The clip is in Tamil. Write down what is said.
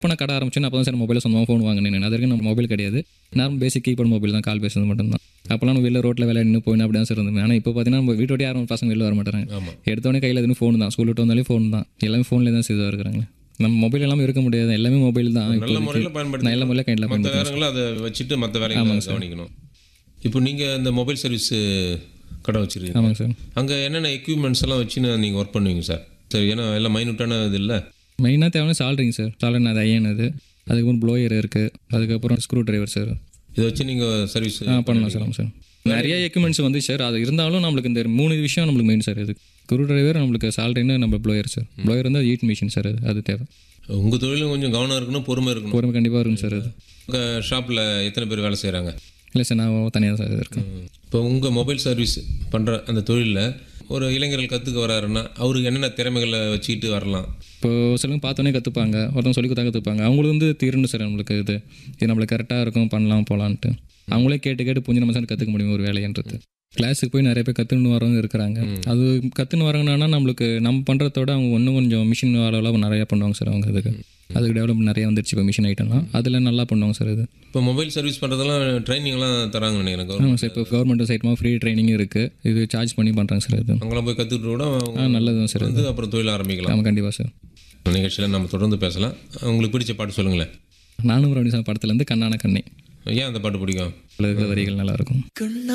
இப்போ நான் கடை ஆரம்பிச்சேன் அப்போ தான் சார் மொபைல் சொந்தமாக ஃபோன் வாங்கினேன் அது வரைக்கும் நம்ம மொபைல் கிடையாது நார்மல் பேசிக் கீபோர்ட் மொபைல் தான் கால் பேசுறது மட்டும்தான் அப்போலாம் நான் வெளில ரோட்டில் வேலை நின்று போயின்னு அப்படி தான் சார் இருந்தேன் ஆனால் இப்போ பார்த்தீங்கன்னா நம்ம வீட்டோட யாரும் பசங்க வெளில வர மாட்டாங்க ஆமாம் எடுத்தோடனே கையில் எதுவும் ஃபோன் தான் ஸ்கூல் விட்டு வந்தாலே ஃபோன் தான் எல்லாமே ஃபோன்லேயே தான் செய்து இருக்கிறாங்க நம்ம மொபைல் எல்லாமே இருக்க முடியாது எல்லாமே மொபைல் தான் நல்ல இப்போதைக்கு. முறையில் பயன்படுத்தி நல்ல முறையில் கையில் மற்ற நேரங்களில் அதை வச்சுட்டு மற்ற வேலைகளை கவனிக்கணும் இப்போ நீங்கள் இந்த மொபைல் சர்வீஸ் கடை வச்சிருக்கீங்க ஆமாங்க சார் அங்கே என்னென்ன எக்யூப்மெண்ட்ஸ் எல்லாம் வச்சு நீங்கள் ஒர்க் பண்ணுவீங்க சார் சரி ஏன்னா எல்லாம் மைனூட்டான இது இல்லை மெயினாக தேவையான சால்ட்ரிங் சார் சால்ட்ரிங் அது ஐயன் அது அதுக்கப்புறம் ப்ளோயர் இருக்குது அதுக்கப்புறம் ஸ்க்ரூ டிரைவர் சார் இதை வச்சு நீங்கள் சர்வீஸ் ஆ பண்ணலாம் சார் ஆமாம் சார் நிறைய எக்யூப்மெண்ட்ஸ் வந்து சார் அது இருந்தாலும் நம்மளுக்கு இந்த மூணு விஷயம் நம்மளுக்கு மெயின் சார் இது ஸ்க்ரூ டிரைவர் நம்மளுக்கு சால்ட்ரின்னு நம்ம ப்ளோயர் சார் ப்ளோயர் வந்து ஈட் மிஷின் சார் அது அது தேவை உங்கள் தொழிலும் கொஞ்சம் கவனம் இருக்கணும் பொறுமை இருக்கணும் பொறுமை கண்டிப்பாக இருக்கும் சார் அது உங்கள் ஷாப்பில் எத்தனை பேர் வேலை செய்கிறாங்க இல்லை சார் நான் தனியாக சார் இருக்கேன் இப்போ உங்கள் மொபைல் சர்வீஸ் பண்ணுற அந்த தொழிலில் ஒரு இளைஞர்கள் கற்றுக்க வராருன்னா அவருக்கு என்னென்ன திறமைகளை வச்சுக்கிட்டு வரலாம் இப்போ சிலவங்க பார்த்தோன்னே கற்றுப்பாங்க ஒருத்தவங்க சொல்லி கொடுத்தா கற்றுப்பாங்க அவங்களுக்கு வந்து தீரணும் சார் நம்மளுக்கு இது இது நம்மளுக்கு கரெக்டாக இருக்கும் பண்ணலாம் போகலான்ட்டு அவங்களே கேட்டு கேட்டு புரிஞ்சு நம்ம சார் கற்றுக்க முடியும் ஒரு வேலைன்றது கிளாஸுக்கு போய் நிறைய பேர் கற்றுன்னு வரவங்க இருக்கிறாங்க அது கற்றுன்னு வரவங்கன்னா நம்மளுக்கு நம்ம பண்ணுறதோட அவங்க இன்னும் கொஞ்சம் மிஷின் அளவில் நிறையா பண்ணுவாங்க சார் அவங்க அதுக்கு அதுக்கு டெவலப் நிறைய வந்துருச்சு இப்போ மிஷின் ஐட்டம்லாம் அதில் நல்லா பண்ணுவாங்க சார் இது இப்போ மொபைல் சர்வீஸ் பண்ணுறதெல்லாம் ட்ரைனிங்லாம் தராங்க நினைக்கிறேன் government. ஆமாம் சார் இப்போ கவர்மெண்ட் சைட்மா ஃப்ரீ ட்ரைனிங் இருக்குது இது சார்ஜ் பண்ணி பண்ணுறாங்க சார் இது அங்கெல்லாம் போய் கற்றுக்கிட்டு கூட அவங்க ஆ நல்லது தான் சார் வந்து அப்புறம் தொழில் ஆரம்பிக்கலாம் ஆமாம் கண்டிப்பாக சார் நிகழ்ச்சியில் நம்ம தொடர்ந்து பேசலாம் உங்களுக்கு பிடிச்ச பாட்டு சொல்லுங்களேன் நானும் ரவுடி சார் படத்துலேருந்து கண்ணான கண்ணே ஏன் அந்த பாட்டு பிடிக்கும் அதில் இருக்கிற வரிகள் நல்லாயிருக்கும்